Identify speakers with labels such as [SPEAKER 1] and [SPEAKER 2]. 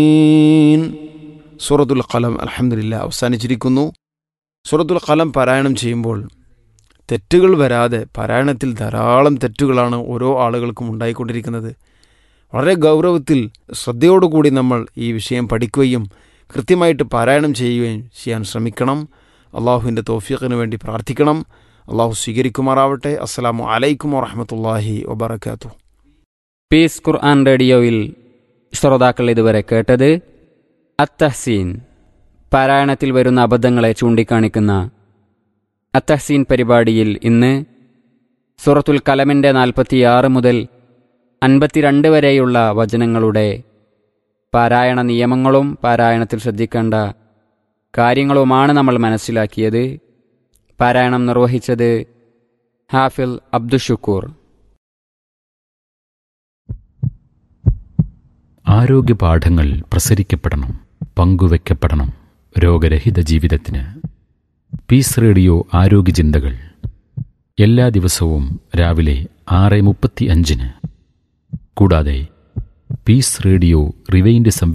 [SPEAKER 1] സൂറത്തുൽ ഖലം അലഹമില്ല അവസാനിച്ചിരിക്കുന്നു സൂറത്തുൽ ഖലം പാരായണം ചെയ്യുമ്പോൾ തെറ്റുകൾ വരാതെ പാരായണത്തിൽ ധാരാളം തെറ്റുകളാണ് ഓരോ ആളുകൾക്കും ഉണ്ടായിക്കൊണ്ടിരിക്കുന്നത് വളരെ ഗൗരവത്തിൽ ശ്രദ്ധയോടുകൂടി നമ്മൾ ഈ വിഷയം പഠിക്കുകയും കൃത്യമായിട്ട് പാരായണം ചെയ്യുകയും ചെയ്യാൻ ശ്രമിക്കണം അള്ളാഹുവിൻ്റെ തോഫീഖിന് വേണ്ടി പ്രാർത്ഥിക്കണം അള്ളാഹു സ്വീകരിക്കുമാറാവട്ടെ അസ്സലാമു അലൈക്കും വറഹമത്തല്ലാഹി വബർക്കാത്തു
[SPEAKER 2] പീസ് ഖുർആൻ റേഡിയോയിൽ ശ്രോതാക്കൾ ഇതുവരെ കേട്ടത് അത്തഹ്സീൻ പാരായണത്തിൽ വരുന്ന അബദ്ധങ്ങളെ ചൂണ്ടിക്കാണിക്കുന്ന അത്തഹ്സീൻ പരിപാടിയിൽ ഇന്ന് സൂറത്തുൽ കലമിൻ്റെ നാൽപ്പത്തിയാറ് മുതൽ അൻപത്തിരണ്ട് വരെയുള്ള വചനങ്ങളുടെ പാരായണ നിയമങ്ങളും പാരായണത്തിൽ ശ്രദ്ധിക്കേണ്ട കാര്യങ്ങളുമാണ് നമ്മൾ മനസ്സിലാക്കിയത് പാരായണം നിർവഹിച്ചത് ഹാഫിൽ അബ്ദുഷുക്കൂർ
[SPEAKER 3] ആരോഗ്യപാഠങ്ങൾ പ്രസരിക്കപ്പെടണം പങ്കുവെക്കപ്പെടണം രോഗരഹിത ജീവിതത്തിന് പീസ് റേഡിയോ ആരോഗ്യ ചിന്തകൾ എല്ലാ ദിവസവും രാവിലെ ആറ് മുപ്പത്തി അഞ്ചിന് കൂടാതെ പീസ് റേഡിയോ റിവൈൻഡ്